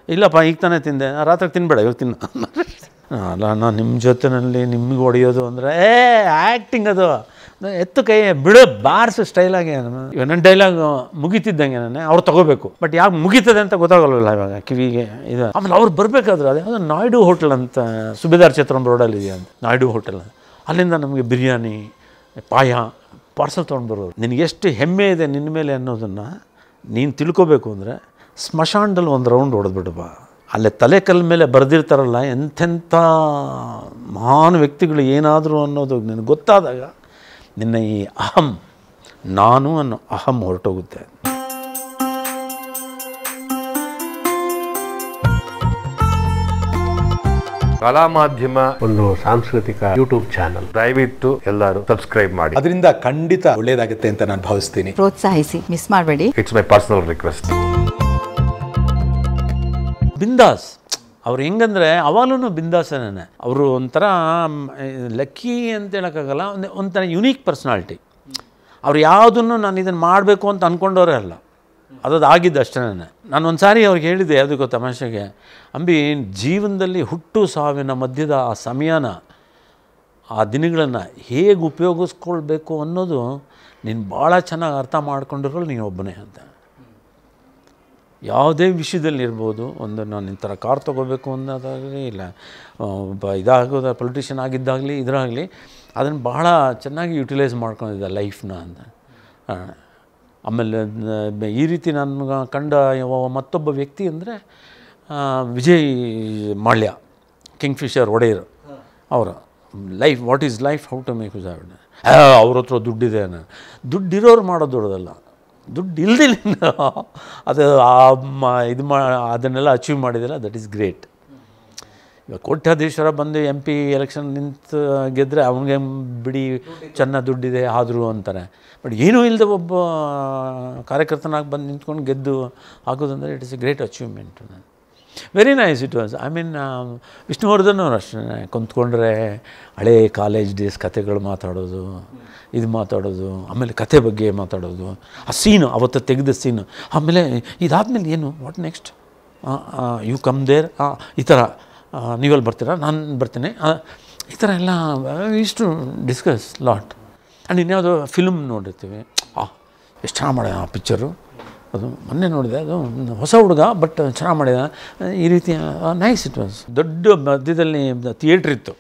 ಇಲ್ಲಪ್ಪ ಈಗ ತಾನೇ ತಿಂದೆ ಆ, ರಾತ್ರಿ ತಿನ್ಬೇಡ ಇವಾಗ ತಿನ್ನು ಅಲ್ಲ ನಾನು ನಿಮ್ಮ ಜೊತೆನಲ್ಲಿ ನಿಮ್ಗೆ ಹೊಡೆಯೋದು ಅಂದರೆ ಏ ಆ್ಯಕ್ಟಿಂಗ್ ಅದು ನಾ ಎತ್ತು ಕೈ ಬಿಡು ಬಾರ್ಸು ಸ್ಟೈಲಾಗಿ ಇವಾಗ ನನ್ನ ಡೈಲಾಗ್ ಮುಗಿತಿದ್ದಂಗೆ ನಾನು ಅವ್ರು ತಗೋಬೇಕು ಬಟ್ ಯಾಕೆ ಮುಗೀತದೆ ಅಂತ ಗೊತ್ತಾಗಲ್ವಲ್ಲ ಇವಾಗ ಕಿವಿಗೆ ಇದು ಆಮೇಲೆ ಅವ್ರು ಬರಬೇಕಾದ್ರೆ ಅದು ಯಾವುದೋ ನಾಯ್ಡು ಹೋಟೆಲ್ ಅಂತ ಸುಬೇದಾರ್ ಚಿತ್ರಂ ರೋಡಲ್ಲಿ ಇದೆಯಾ ಅಂತ ನಾಯ್ಡು ಹೋಟೆಲ್ ಅಲ್ಲಿಂದ ನಮಗೆ ಬಿರಿಯಾನಿ ಪಾಯ ಪಾರ್ಸಲ್ ತೊಗೊಂಡು ಬರೋರು ನಿನಗೆ ಎಷ್ಟು ಹೆಮ್ಮೆ ಇದೆ ನಿನ್ನ ಮೇಲೆ ಅನ್ನೋದನ್ನು ನೀನು ತಿಳ್ಕೊಬೇಕು ಅಂದರೆ ಸ್ಮಶಾನದಲ್ಲಿ ಒಂದು ರೌಂಡ್ ಹೊಡೆದ್ಬಿಡು ಬಾ ಅಲ್ಲೇ ತಲೆ ಕಲ್ಲ ಮೇಲೆ ಬರೆದಿರ್ತಾರಲ್ಲ ಎಂಥೆಂಥ ಮಹಾನ್ ವ್ಯಕ್ತಿಗಳು ಏನಾದರೂ ಅನ್ನೋದು ನಿನಗೆ ಗೊತ್ತಾದಾಗ ನಿನ್ನ ಈ ಅಹಂ ನಾನು ಅನ್ನೋ ಅಹಂ ಹೊರಟೋಗುತ್ತೆ ಕಲಾ ಮಾಧ್ಯಮ ಒಂದು ಸಾಂಸ್ಕೃತಿಕ ಯೂಟ್ಯೂಬ್ ಚಾನಲ್ ದಯವಿಟ್ಟು ಎಲ್ಲರೂ ಸಬ್ಸ್ಕ್ರೈಬ್ ಮಾಡಿ ಅದರಿಂದ ಖಂಡಿತ ಒಳ್ಳೇದಾಗುತ್ತೆ ಅಂತ ನಾನು ಭಾವಿಸ್ತೀನಿ ಪ್ರೋತ್ಸಾಹಿಸಿ ಮಿಸ್ ಮಾಡಬೇಡಿ ಇಟ್ಸ್ ಮೈ ಪರ್ಸನಲ್ ರಿಕ್ವೆಸ್ಟ್ ಬಿಂದಾಸ್ ಅವ್ರು ಹೆಂಗಂದರೆ ಅವಾಗಲೂ ಬಿಂದಾಸನೇ ಅವರು ಒಂಥರ ಲಕ್ಕಿ ಅಂತ ಹೇಳೋಕ್ಕಾಗಲ್ಲ ಒಂದು ಒಂಥರ ಯುನೀಕ್ ಪರ್ಸ್ನಾಲಿಟಿ ಅವ್ರು ಯಾವುದನ್ನು ನಾನು ಇದನ್ನು ಮಾಡಬೇಕು ಅಂತ ಅಂದ್ಕೊಂಡವರೇ ಅಲ್ಲ ಅದದು ಆಗಿದ್ದು ಅಷ್ಟೇ ನಾನು ಒಂದು ಸಾರಿ ಅವ್ರಿಗೆ ಹೇಳಿದ್ದೆ ಯಾವುದಕ್ಕೋ ತಮಾಷೆಗೆ ಅಂಬಿ ಜೀವನದಲ್ಲಿ ಹುಟ್ಟು ಸಾವಿನ ಮಧ್ಯದ ಆ ಸಮಯನ ಆ ದಿನಗಳನ್ನು ಹೇಗೆ ಉಪಯೋಗಿಸ್ಕೊಳ್ಬೇಕು ಅನ್ನೋದು ನೀನು ಭಾಳ ಚೆನ್ನಾಗಿ ಅರ್ಥ ಮಾಡ್ಕೊಂಡಿರೋಳು ನೀನು ಒಬ್ಬನೇ ಅಂತ ಯಾವುದೇ ವಿಷಯದಲ್ಲಿ ಇರ್ಬೋದು ಒಂದು ನಾನು ಇಂಥರ ಕಾರ್ ತೊಗೋಬೇಕು ಅನ್ನೋದಾಗಲಿ ಇಲ್ಲ ಆ, ಒಬ್ಬ ಇದಾಗೋದ ಪೊಲಿಟಿಷಿಯನ್ ಆಗಿದ್ದಾಗಲಿ ಇದರಾಗಲಿ ಅದನ್ನು ಬಹಳ ಚೆನ್ನಾಗಿ ಯುಟಿಲೈಸ್ ಮಾಡ್ಕೊಂಡಿದ್ದೆ ಲೈಫ್ನ ಅಂತ ಆ, ಆಮೇಲೆ ನ- ಈ ರೀತಿ ನಾನು ಕಂಡ ಯಾವ- ಮತ್ತೊಬ್ಬ ವ್ಯಕ್ತಿ ಅಂದರೆ ವಿಜಯ್ ಮಾಳ್ಯ ಕಿಂಗ್ ಫಿಶರ್ ಒಡೆಯರು ಅವರು life what is life how to make use ಅವ್ರ ಹತ್ರ ದುಡ್ಡಿದೆ ಅನ್ನೋ ದುಡ್ಡಿರೋರು ಮಾಡೋದು ದೊಡ್ಡದಲ್ಲ ದುಡ್ಡು ಇಲ್ದಿಲ್ಲ ಅದು ಆ ಮ ಇದು ಮಾ ಅದನ್ನೆಲ್ಲ ಅಚೀವ್ ಮಾಡಿದಿಲ್ಲ ದಟ್ ಈಸ್ ಗ್ರೇಟ್ ಇವಾಗ ಕೋಟ್ಯಾಧೀಶ್ವರ ಬಂದು ಎಂ ಪಿ ಎಲೆಕ್ಷನ್ ನಿಂತು ಗೆದ್ದರೆ ಅವನಿಗೆ ಬಿಡಿ ಚೆನ್ನಾಗಿ ದುಡ್ಡಿದೆ ಆದರೂ ಅಂತಾರೆ ಬಟ್ ಏನೂ ಇಲ್ಲದೆ ಒಬ್ಬ ಕಾರ್ಯಕರ್ತನಾಗಿ ಬಂದು ನಿಂತ್ಕೊಂಡು ಗೆದ್ದು ಆಗೋದಂದರೆ it is a great achievement very nice it was I mean Vishnuvardhan ಅವರು ಅಷ್ಟೇ ಕುಂತ್ಕೊಂಡ್ರೆ ಹಳೇ ಕಾಲೇಜ್ ಡೇಸ್ ಕತೆಗಳು ಮಾತಾಡೋದು ಇದು ಮಾತಾಡೋದು ಆಮೇಲೆ ಕತೆ ಬಗ್ಗೆ ಮಾತಾಡೋದು ಆ ಸೀನು ಅವತ್ತು ತೆಗೆದ ಸೀನು ಆಮೇಲೆ ಇದಾದಮೇಲೆ ಏನು what next you come there ಈ ಥರ ಆ, ನೀವೆಲ್ಲಿ ಬರ್ತೀರಾ ನಾನು ಬರ್ತೀನಿ ಆ, ಈ ಥರ ಎಲ್ಲ ಇಷ್ಟು ಡಿಸ್ಕಸ್ ಲಾಟ್ ಆ್ಯಂಡ್ ಇನ್ಯಾವುದೋ ಫಿಲ್ಮ್ ನೋಡಿರ್ತೀವಿ ಆ ಎಷ್ಟು ಚೆನ್ನಾಗಿ ಮಾಡಿದ ಆ ಪಿಕ್ಚರು ಅದು ಮೊನ್ನೆ ನೋಡಿದೆ ಅದು ಹೊಸ ಹುಡುಗ ಬಟ್ ಚೆನ್ನಾಗಿ ಮಾಡಿದ ಈ ರೀತಿ ನೈಸ್ ಇಟ್ ವಾಸ್ ದೊಡ್ಡ ಮಧ್ಯದಲ್ಲಿ ಥಿಯೇಟ್ರ್ ಇತ್ತು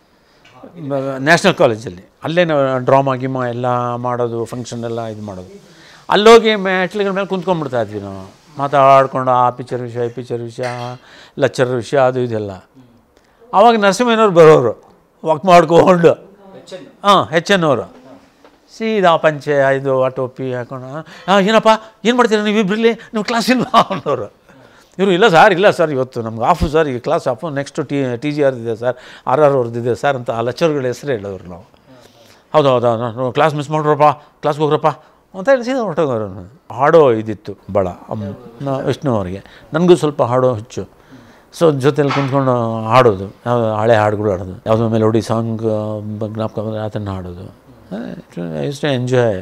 ನ್ಯಾಷನಲ್ ಕಾಲೇಜಲ್ಲಿ ಅಲ್ಲೇ ನಾವು ಡ್ರಾಮಾ ಗಿಮಾ ಎಲ್ಲ ಮಾಡೋದು ಫಂಕ್ಷನ್ ಎಲ್ಲ ಇದು ಮಾಡೋದು ಅಲ್ಲೋಗಿ ಮೆಟ್ಲುಗಳ ಮೇಲೆ ಕುಂತ್ಕೊಂಡ್ಬಿಡ್ತಾ ಇದ್ವಿ ನಾವು ಮಾತಾಡ್ಕೊಂಡು ಆ ಪಿಕ್ಚರ್ ವಿಷಯ ಈ ಪಿಕ್ಚರ್ ವಿಷಯ ಲೆಕ್ಚರ್ ವಿಷಯ ಅದು ಇದೆಲ್ಲ ಆವಾಗ ನರಸಿಂಹಯ್ಯನವ್ರು ಬರೋರು ವಾಕ್ ಮಾಡ್ಕೊಂಡು ಹಾಂ ಎಚ್ ಎನ್ ಅವರು ಸೀದಾ ಪಂಚೆ ಇದು ಆ ಟೋಪಿ ಹಾಕೊಂಡು ಹಾಂ ಏನಪ್ಪ ಏನು ಮಾಡ್ತೀರಾ ನೀವು ಇಬ್ಬರಲ್ಲಿ ನೀವು ಕ್ಲಾಸ್ ಇಲ್ವಾ ಅನ್ನೋರು ಇವರು ಇಲ್ಲ ಸರ್ ಇಲ್ಲ ಸರ್ ಇವತ್ತು ನಮ್ಗೆ ಆಫು ಸರ್ ಈಗ class off next T T G ಆರ್ದಿದೆ ಸರ್ ಆರ್ ಆರ್ ಅವ್ರದ್ದಿದೆ ಸರ್ ಅಂತ ಆ ಲೆಕ್ಚರ್ಗಳ ಹೆಸರು ಹೇಳೋರು ನಾವು ಹೌದು ಹೌದು ನಾನು ಕ್ಲಾಸ್ ಮಿಸ್ ಮಾಡ್ರಪ್ಪ ಕ್ಲಾಸ್ಗೆ ಹೋಗ್ರಪ್ಪ ಅಂತ ಹೇಳಿ ಸೀದಾ ಹೊರಟೋಗೋರು ಹಾಡೋ ಇದಿತ್ತು ಭಾಳ ಅಮ್ ನ- ವಿಷ್ಣು ಅವರಿಗೆ ನನಗೂ ಸ್ವಲ್ಪ ಹಾಡೋ ಹುಚ್ಚು ಸೊ ಜೊತೆಲಿ ಕುಂತ್ಕೊಂಡು ಹಾಡೋದು ಯಾವ ಹಳೆ ಹಾಡುಗಳು ಹಾಡೋದು ಯಾವುದೋ ಮೆಲೋಡಿ ಸಾಂಗ್ ಜ್ಞಾಪಕ ಬಂದರೆ ಅದನ್ನು ಹಾಡೋದು ಇಷ್ಟು ಎಂಜಾಯ್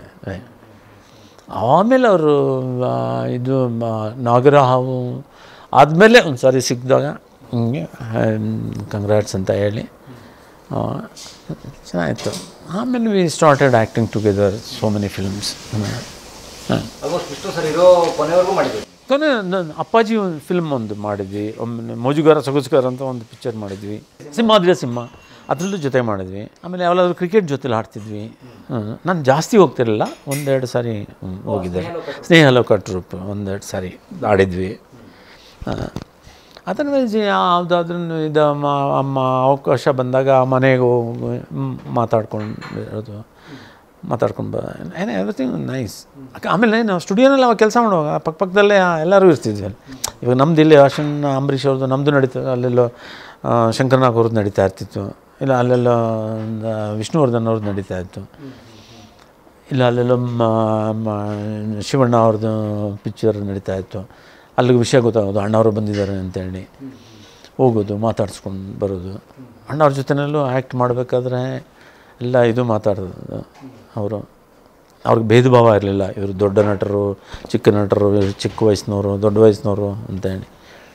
ಆಮೇಲೆ ಅವರು ಇದು ಮ- ನಾಗರ ಹಾವು ಆದಮೇಲೆ ಒಂದು ಸಾರಿ ಸಿಕ್ಕಿದಾಗ ಹಿಂಗೆ ಕಂಗ್ರಾಟ್ಸ್ ಅಂತ ಹೇಳಿ ಆ, ಚೆನ್ನಾಗಿತ್ತು ಆಮೇಲೆ we started acting together so many films ಹಾಂ ಆಲ್ಮೋಸ್ಟ್ ವಿಷ್ಣು ಸರ್ ಇರೋ ಕೊನೆವರೆಗೂ ಮಾಡಿದ್ವಿ ಕೊನೆ ನಾನು ಅಪ್ಪಾಜಿ ಒಂದು ಫಿಲ್ಮ್ ಒಂದು ಮಾಡಿದ್ವಿ ಒಮ್ಮೆ ಮೋಜುಗಾರ ಸೊಗಸುಗಾರ ಅಂತ ಒಂದು ಪಿಕ್ಚರ್ ಮಾಡಿದ್ವಿ ಸಿಂಹಾದ್ರಿ ಸಿಂಹ ಅದರಲ್ಲೂ ಜೊತೆ ಮಾಡಿದ್ವಿ ಆಮೇಲೆ ಯಾವಾಗಲಾದ್ರೂ ಕ್ರಿಕೆಟ್ ಜೊತೆಲಿ ಆಡ್ತಿದ್ವಿ ಹ್ಮ್. ನಾನು ಜಾಸ್ತಿ ಹೋಗ್ತಿರಲಿಲ್ಲ ಒಂದೆರಡು ಸಾರಿ ಹ್ಮ್, ಹೋಗಿದ್ದೆ ಸ್ನೇಹ ಲೋಕ ಟ್ರೂಪ್ ಒಂದೆರಡು ಸಾರಿ ಆಡಿದ್ವಿ ಅದರ್ವೈಸ್ ಯಾವುದಾದ್ರೂ ಇದು ಮ- ಅಮ್ಮ ಅವಕಾಶ ಬಂದಾಗ ಮನೆಗೆ ಹೋಗಿ ಮಾತಾಡ್ಕೊಂಡು ಮಾತಾಡ್ಕೊಂಡು ಬ ಏನೇ ಎವ್ರಿಥಿಂಗ್ ನೈಸ್ ಆಮೇಲೆ ನಾವು ಸ್ಟುಡಿಯೋನಲ್ಲಿ ಅವಾಗ ಕೆಲಸ ಮಾಡುವಾಗ ಪಕ್ಕ ಪಕ್ಕದಲ್ಲೇ ಎಲ್ಲರೂ ಇರ್ತಿದ್ವಿ ಅಲ್ಲಿ ಇವಾಗ ನಮ್ದು ಇಲ್ಲಿ ಅಶ್ವಿನ್ ಅಂಬರೀಷ್ ಅವ್ರದ್ದು ನಮ್ಮದು ನಡೀತದೆ ಅಲ್ಲೆಲ್ಲೋ ಆ, ಶಂಕರ್ನಾಗ್ ಅವ್ರದ್ದು ನಡೀತಾ ಇರ್ತಿತ್ತು ಇಲ್ಲ ಅಲ್ಲೆಲ್ಲೋ ಒಂದು ವಿಷ್ಣುವರ್ಧನ್ ಅವ್ರದ್ದು ನಡೀತಾ ಇತ್ತು ಇಲ್ಲ ಅಲ್ಲೆಲ್ಲೋ ಮ- ಮ- ಶಿವಣ್ಣ ಅವ್ರದ್ದು ಪಿಕ್ಚರ್ ನಡೀತಾ ಇತ್ತು ಅಲ್ಲಿಗೆ ವಿಷಯ ಗೊತ್ತಾಗೋದು ಅಣ್ಣವರು ಬಂದಿದ್ದಾರೆ ಅಂತೇಳಿ ಹೋಗೋದು ಮಾತಾಡ್ಸ್ಕೊಂಡು ಬರೋದು ಅಣ್ಣವ್ರ ಜೊತೆನಲ್ಲೂ ಆ್ಯಕ್ಟ್ ಮಾಡಬೇಕಾದ್ರೆ ಎಲ್ಲ ಇದು ಮಾತಾಡೋದು ಅವರು ಅವ್ರಿಗೆ ಭೇದ ಭಾವ ಇರಲಿಲ್ಲ ಇವರು ದೊಡ್ಡ ನಟರು ಚಿಕ್ಕ ನಟರು ಇವ್ರು ಚಿಕ್ಕ ವಯಸ್ಸಿನವರು ದೊಡ್ಡ ವಯಸ್ಸಿನವರು ಅಂತೇಳಿ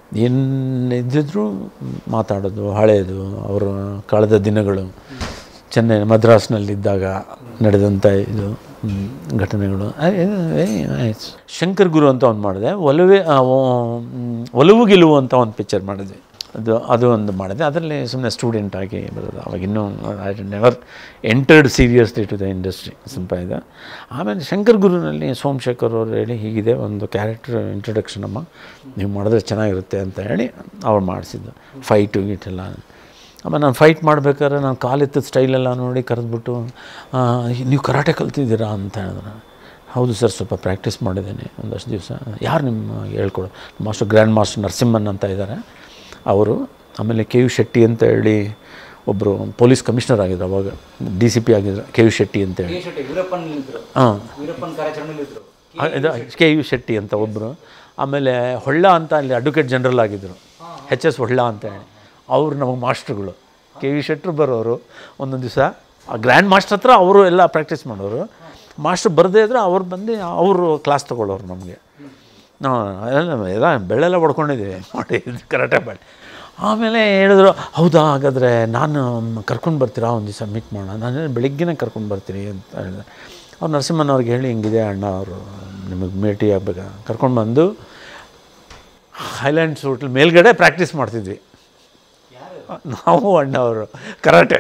ಏನು ಇದ್ದಿದ್ರು ಮಾತಾಡೋದು ಹಳೆಯದು ಅವರ ಕಳೆದ ದಿನಗಳು ಚೆನ್ನೈ ಮದ್ರಾಸ್ನಲ್ಲಿದ್ದಾಗ ನಡೆದಂಥ ಇದು ಹ್ಮ್, ಘಟನೆಗಳು ಆ, ಇದು very nice. ಶಂಕರ್ ಗುರು ಅಂತ ಒಂದು ಮಾಡಿದೆ ಒಲವೇ ಆ, ಓ- ಹ್ಮ್, ಒಲವು ಗೆಲುವು ಅಂತ ಒಂದು ಪಿಕ್ಚರ್ ಮಾಡಿದ್ವಿ ಅದು ಅದು ಒಂದು ಮಾಡಿದೆ ಅದರಲ್ಲಿ ಸುಮ್ಮನೆ ಸ್ಟೂಡೆಂಟ್ ಆಗಿ ಬರೋದು ಅವಾಗ ಇನ್ನೂ I never entered seriously to the industry ಸ್ವಲ್ಪ ಇದೆ ಆಮೇಲೆ ಶಂಕರ್ ಗುರುನಲ್ಲಿ ಸೋಮಶೇಖರ್ ಅವರು ಹೇಳಿ ಹೀಗಿದೆ ಒಂದು ಕ್ಯಾರೆಕ್ಟರ್ ಇಂಟ್ರೊಡಕ್ಷನ್ ಅಮ್ಮ ನೀವು ಮಾಡಿದ್ರೆ ಚೆನ್ನಾಗಿರುತ್ತೆ ಅಂತ ಹೇಳಿ ಅವ್ರು ಮಾಡಿಸಿದ್ದು ಫೈಟು ಗೀಟೆಲ್ಲ ಆಮೇಲೆ ನಾನು ಫೈಟ್ ಮಾಡ್ಬೇಕಾದ್ರೆ ನಾನು ಕಾಲೆತ್ತದ ಸ್ಟೈಲೆಲ್ಲ ನೋಡಿ ಕರೆದ್ಬಿಟ್ಟು ಆ, ನೀವು ಕರಾಟೆ ಕಲ್ತಿದ್ದೀರಾ ಅಂತ ಹೇಳಿದ್ರು ಹೌದು ಸರ್ ಸ್ವಲ್ಪ ಪ್ರಾಕ್ಟೀಸ್ ಮಾಡಿದ್ದೇನೆ ಒಂದಷ್ಟು ದಿವಸ ಯಾರು ನಿಮ್ಮ ಹೇಳ್ಕೊಡು ಮಾಸ್ಟರ್ ಗ್ರ್ಯಾಂಡ್ ಮಾಸ್ಟರ್ ನರಸಿಂಹನ್ ಅಂತ ಇದ್ದಾರೆ ಅವರು ಆಮೇಲೆ ಕೆ ಯು ಶೆಟ್ಟಿ ಅಂತ ಹೇಳಿ ಒಬ್ಬರು ಪೊಲೀಸ್ ಕಮಿಷನರ್ ಆಗಿದ್ರು ಅವಾಗ ಡಿ ಸಿ ಪಿ ಆಗಿದ್ರು ಕೆ ಯು ಶೆಟ್ಟಿ ಅಂತೇಳಿ ಕೆ ಶೆಟ್ಟಿ ವೀರಪ್ಪನ್ ಇದ್ರು ಹಾಂ ವೀರಪ್ಪನ್ ಕಾರ್ಯಾಚರಣೆಯಲ್ಲಿ ಇದ್ರು ಇದು ಕೆ ಯು ಶೆಟ್ಟಿ ಅಂತ ಒಬ್ಬರು ಆಮೇಲೆ ಹೊಳ್ಳ ಅಂತ ಅಲ್ಲಿ ಅಡ್ವೊಕೇಟ್ ಜನರಲ್ ಆಗಿದ್ದರು ಎಚ್ ಎಸ್ ಹೊಳ್ಳ ಅಂತ ಹೇಳಿ ಅವ್ರು ನಮಗೆ ಮಾಸ್ಟ್ರುಗಳು ಕೆ ವಿ ಶೆಟ್ರು ಬರೋರು ಒಂದೊಂದು ದಿವಸ ಆ ಗ್ರ್ಯಾಂಡ್ ಮಾಸ್ಟರ್ ಹತ್ರ ಅವರು ಎಲ್ಲ ಪ್ರಾಕ್ಟೀಸ್ ಮಾಡೋರು ಮಾಸ್ಟ್ರು ಬರದೇ ಇದ್ರೆ ಅವ್ರು ಬಂದು ಅವರು ಕ್ಲಾಸ್ ತೊಗೊಳ್ಳೋರು ನಮಗೆ ನಾವು ಎಲ್ಲ ಎಲ್ಲ ಬೆಳ್ಳೆಲ್ಲ ಹೊಡ್ಕೊಂಡಿದ್ದೀವಿ ಮಾಡಿ ಕರಾಟೆ ಮಾಡಿ ಆಮೇಲೆ ಹೇಳಿದ್ರು ಹೌದಾ ಹಾಗಾದರೆ ನಾನು ಕರ್ಕೊಂಡು ಬರ್ತೀರಾ ಒಂದು ದಿವಸ ಮೀಟ್ ಮಾಡೋಣ ನಾನು ಬೆಳಿಗ್ಗೆನೇ ಕರ್ಕೊಂಡು ಬರ್ತೀನಿ ಅಂತ ಹೇಳಿದೆ ಅವ್ರು ನರಸಿಂಹನವ್ರಿಗೆ ಹೇಳಿ ಹಿಂಗಿದೆ ಅಣ್ಣ ಅವರು ನಿಮಗೆ ಭೇಟಿ ಆಗ್ಬೇಕು ಕರ್ಕೊಂಡು ಬಂದು ಹೈಲ್ಯಾಂಡ್ಸ್ ಹೋಟ್ಲ್ ಮೇಲ್ಗಡೆ ಪ್ರಾಕ್ಟೀಸ್ ಮಾಡ್ತಿದ್ವಿ ನಾವು ಅಣ್ಣ ಅವರು ಕರಾಟೆ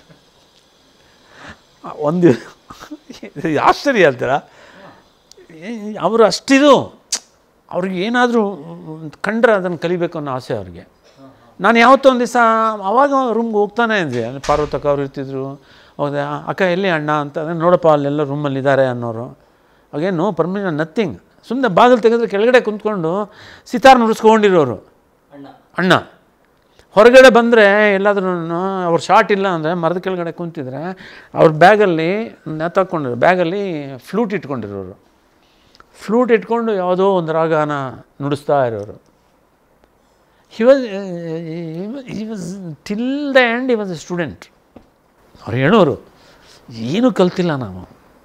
ಒಂದು ಇದು ಆಶ್ಚರ್ಯ ಅಂತೀರ ಅವರು ಅಷ್ಟಿದು ಅವ್ರಿಗೆ ಏನಾದರೂ ಕಂಡ್ರೆ ಅದನ್ನು ಕಲಿಬೇಕು ಅನ್ನೋ ಆಸೆ ಅವ್ರಿಗೆ ನಾನು ಯಾವತ್ತೋ ಒಂದು ದಿವಸ ಅವಾಗ ರೂಮ್ಗೆ ಹೋಗ್ತಾನೆ ಇದ್ವಿ ಅಲ್ಲಿ ಪಾರ್ವತಕ್ಕ ಅವ್ರು ಇರ್ತಿದ್ರು ಹೌದಾ ಅಕ್ಕ ಎಲ್ಲಿ ಅಣ್ಣ ಅಂತ ಅಂದ್ರೆ ನೋಡಪ್ಪ ಅಲ್ಲೆಲ್ಲ ರೂಮಲ್ಲಿ ಇದ್ದಾರೆ ಅನ್ನೋರು ಅವಾಗೇನು ಪರ್ಮಿಷನ್ ನಥಿಂಗ್ ಸುಮ್ಮನೆ ಬಾಗಿಲು ತೆಗೆದ್ರೆ ಕೆಳಗಡೆ ಕುಂತ್ಕೊಂಡು ಸಿತಾರ್ ನುಡಿಸ್ಕೊಂಡಿರೋರು ಅಣ್ಣ ಅಣ್ಣ ಹೊರಗಡೆ ಬಂದರೆ ಎಲ್ಲಾದ್ರೂ ಅವ್ರ ಶಾರ್ಟ್ ಇಲ್ಲ ಅಂದರೆ ಮರದ ಕೆಳಗಡೆ ಕುಂತಿದ್ರೆ ಅವ್ರ ಬ್ಯಾಗಲ್ಲಿ ನೇತಾಕೊಂಡಿರೋ ಬ್ಯಾಗಲ್ಲಿ ಫ್ಲೂಟ್ ಇಟ್ಕೊಂಡಿರೋರು ಫ್ಲೂಟ್ ಇಟ್ಕೊಂಡು ಯಾವುದೋ ಒಂದು ರಾಗನ ನುಡಿಸ್ತಾ ಇರೋರು he was he was till the end he was a student ಅವ್ರು ಹೇಳೋರು ಏನೂ ಕಲ್ತಿಲ್ಲ ನಾವು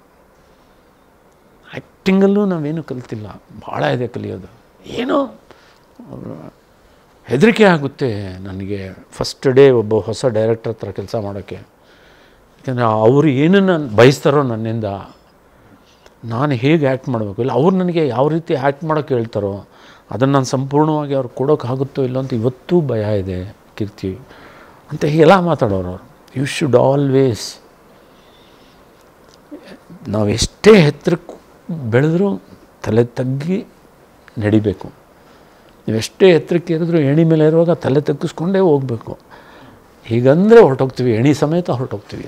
ಆ್ಯಕ್ಟಿಂಗಲ್ಲೂ ನಾವೇನು ಕಲ್ತಿಲ್ಲ ಭಾಳ ಇದೆ ಕಲಿಯೋದು ಏನೋ ಅವ್ರು ಹೆದರಿಕೆ ಆಗುತ್ತೆ ನನಗೆ ಫಸ್ಟ್ ಡೇ ಒಬ್ಬ ಹೊಸ ಡೈರೆಕ್ಟರ್ ಹತ್ರ ಕೆಲಸ ಮಾಡೋಕ್ಕೆ ಯಾಕೆಂದರೆ ಅವರು ಏನನ್ನು ಬಯಸ್ತಾರೋ ನನ್ನಿಂದ ನಾನು ಹೇಗೆ ಆ್ಯಕ್ಟ್ ಮಾಡಬೇಕು ಇಲ್ಲ ಅವ್ರು ನನಗೆ ಯಾವ ರೀತಿ ಆ್ಯಕ್ಟ್ ಮಾಡೋಕ್ಕೆ ಹೇಳ್ತಾರೋ ಅದನ್ನು ನಾನು ಸಂಪೂರ್ಣವಾಗಿ ಅವ್ರು ಕೊಡೋಕ್ಕಾಗುತ್ತೋ ಇಲ್ಲೋ ಅಂತ ಇವತ್ತೂ ಭಯ ಇದೆ ಕೀರ್ತಿ ಅಂತ ಹೀಗೆಲ್ಲ ಮಾತಾಡೋರು ಅವ್ರು ಯು ಶುಡ್ ಆಲ್ವೇಸ್ ನಾವು ಎಷ್ಟೇ ಎತ್ತರಕ್ಕೆ ಬೆಳೆದ್ರೂ ತಲೆ ತಗ್ಗಿ ನಡಿಬೇಕು ನೀವು ಎಷ್ಟೇ ಎತ್ತರಕ್ಕೆ ಇರಿದ್ರು ಎಣಿ ಮೇಲೆ ಇರುವಾಗ ತಲೆ ತಗ್ಗಿಸ್ಕೊಂಡೇ ಹೋಗಬೇಕು ಹೀಗಂದರೆ ಹೊರಟೋಗ್ತೀವಿ ಎಣಿ ಸಮೇತ ಹೊರಟೋಗ್ತೀವಿ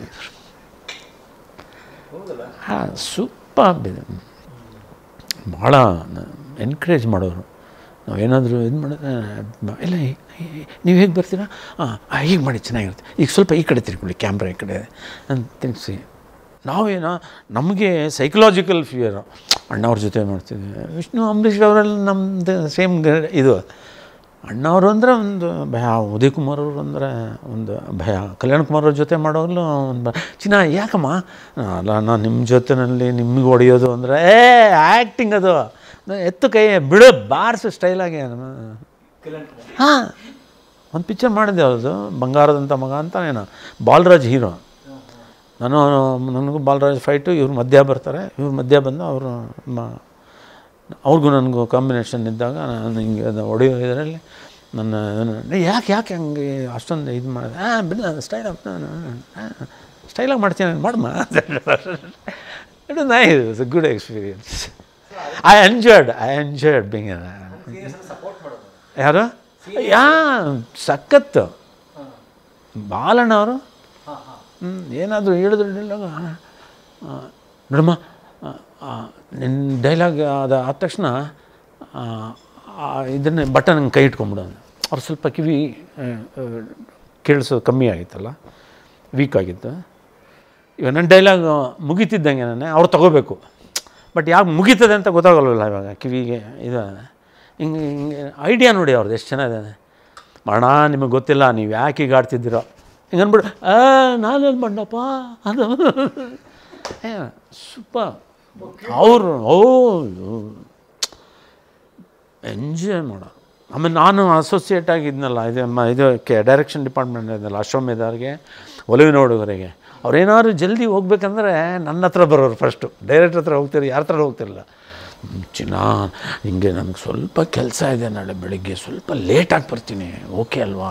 ಹಾಂ ಸೂಪರ್ ಇದೆ ಭಾಳ ಎನ್ಕರೇಜ್ ಮಾಡೋರು ನಾವೇನಾದರೂ ಇದು ಮಾಡಿದ್ರೆ ಇಲ್ಲ ನೀವು ಹೇಗೆ ಬರ್ತೀರಾ ಹಾಂ ಹೀಗೆ ಮಾಡಿ ಚೆನ್ನಾಗಿರುತ್ತೆ ಈಗ ಸ್ವಲ್ಪ ಈ ಕಡೆ ತಿರ್ಕೊಳ್ಳಿ ಕ್ಯಾಮ್ರಾ ಈ ಕಡೆ ಅಂತ ತಿನ್ನಿಸಿ ನಾವೇನೋ ನಮಗೆ ಸೈಕಲಾಜಿಕಲ್ ಫಿಯರ್ ಅಣ್ಣವ್ರ ಜೊತೆ ಮಾಡ್ತಿದ್ವಿ ವಿಷ್ಣು ಅಂಬರೀಷ್ ಅವರೆಲ್ಲ ನಮ್ಮದು ಸೇಮ್ ಇದು ಅಣ್ಣವರು ಅಂದರೆ ಒಂದು ಭಯ ಉದಯ್ ಕುಮಾರ್ ಅವರು ಅಂದರೆ ಒಂದು ಭಯ ಕಲ್ಯಾಣ ಕುಮಾರ್ ಅವ್ರ ಜೊತೆ ಮಾಡೋವಾಗಲೂ ಒಂದು ಭಯ ಚಿನ್ನ ಯಾಕಮ್ಮ ಅಲ್ಲ ನಾನು ನಿಮ್ಮ ಜೊತೆನಲ್ಲಿ ನಿಮಗೆ ಹೊಡೆಯೋದು ಅಂದರೆ ಏ ಆ್ಯಕ್ಟಿಂಗ್ ಅದು ಎತ್ತು ಕೈ ಬಿಡು ಬಾರ್ಸು ಸ್ಟೈಲಾಗಿ ಹಾಂ ಒಂದು ಪಿಕ್ಚರ್ ಮಾಡಿದ್ದೆ ಅವ್ರದ್ದು ಬಂಗಾರದಂಥ ಮಗ ಅಂತ ಏನೋ ಬಾಲರಾಜ್ ಹೀರೋ ನಾನು ನನಗೂ ಬಾಲರಾಜ್ ಫೈಟು ಇವ್ರು ಮಧ್ಯ ಬರ್ತಾರೆ ಇವ್ರು ಮಧ್ಯ ಬಂದು ಅವರು ಮ ಅವ್ರಿಗೂ ನನಗೂ ಕಾಂಬಿನೇಷನ್ ಇದ್ದಾಗ ನಾನು ಹಿಂಗೆ ಅದು ಹೊಡೆಯೋ ಇದರಲ್ಲಿ ನನ್ನ ಇದನ್ನ, ಯಾಕೆ ಯಾಕೆ ಹಂಗೆ ಅಷ್ಟೊಂದು ಇದು ಮಾಡಿದೆ ಹಾಂ ಬಿಡ ಸ್ಟೈಲ್ ಸ್ಟೈಲಾಗಿ ಮಾಡ್ತೀನಿ ಮಾಡಮ್ಮ it nice good experience I enjoyed I enjoyed being support ಮಾಡೋದು ಯಾರು ಯಾ ಸಖತ್ತು ಬಾಲಣ್ಣ ಅವರು ಹಾಂ ಹಾಂ ಹ್ಞೂ ಏನಾದರೂ ಹೇಳಿದ್ರು ಡೈಲಾಗ ನೋಡಮ್ಮ ನಿನ್ನ ಡೈಲಾಗ್ ಅದು ಆದ ತಕ್ಷಣ ಇದನ್ನೇ ಬಟನ್ ಕೈ ಇಟ್ಕೊಂಬಿಡು ಅವ್ರು ಸ್ವಲ್ಪ ಕಿವಿ ಕೇಳಿಸೋದು ಕಮ್ಮಿ ಆಗಿತ್ತಲ್ಲ ವೀಕ್ ಆಗಿತ್ತು ಈಗ ನನ್ನ ಡೈಲಾಗ್ ಮುಗಿತಿದ್ದಂಗೆ ನಾನೇ ಅವ್ರು ತಗೋಬೇಕು ಬಟ್ ಯಾಕೆ ಮುಗೀತದೆ ಅಂತ ಗೊತ್ತಾಗಲ್ವಲ್ಲ ಇವಾಗ ಕಿವಿಗೆ ಇದು ಹಿಂಗೆ ಹಿಂಗೆ ಐಡಿಯಾ ನೋಡಿ ಅವ್ರದ್ದು ಎಷ್ಟು ಚೆನ್ನಾಗಿದೆ ಅಣ್ಣ ನಿಮಗೆ ಗೊತ್ತಿಲ್ಲ ನೀವು ಯಾಕೆ ಈಗ ಆಡ್ತಿದ್ದೀರೋ ಹಿಂಗೆ ಅಂದ್ಬಿಡು ಆ ನಾನೇನು ಮಾಡಪ್ಪ ಅದು ಏ ಸೂಪರ್ ಅವರು ಓ ಎಂಜಾಯ್ ಮಾಡೋ ಆಮೇಲೆ ನಾನು ಅಸೋಸಿಯೇಟ್ ಆಗಿದ್ನಲ್ಲ ಇದು ಮ ಇದು ಕೆ ಡೈರೆಕ್ಷನ್ ಡಿಪಾರ್ಟ್ಮೆಂಟ್ ಇದ್ನಲ್ಲ ಅಶ್ವಮೇಧವ್ರಿಗೆ ಒಲವಿನ ಹುಡುಗರಿಗೆ ಅವ್ರೇನಾದ್ರು ಜಲ್ದಿ ಹೋಗ್ಬೇಕಂದ್ರೆ ನನ್ನ ಹತ್ರ ಬರೋರು ಫಸ್ಟು ಡೈರೆಕ್ಟ್ರ್ ಹತ್ರ ಹೋಗ್ತಿರಿ ಯಾರ ಹತ್ರ ಹೋಗ್ತಿರಲಿಲ್ಲ ಚಿನ್ನ ಹಿಂಗೆ ನನಗೆ ಸ್ವಲ್ಪ ಕೆಲಸ ಇದೆ ನಾಳೆ ಬೆಳಿಗ್ಗೆ ಸ್ವಲ್ಪ ಲೇಟಾಗಿ ಬರ್ತೀನಿ ಓಕೆ ಅಲ್ವಾ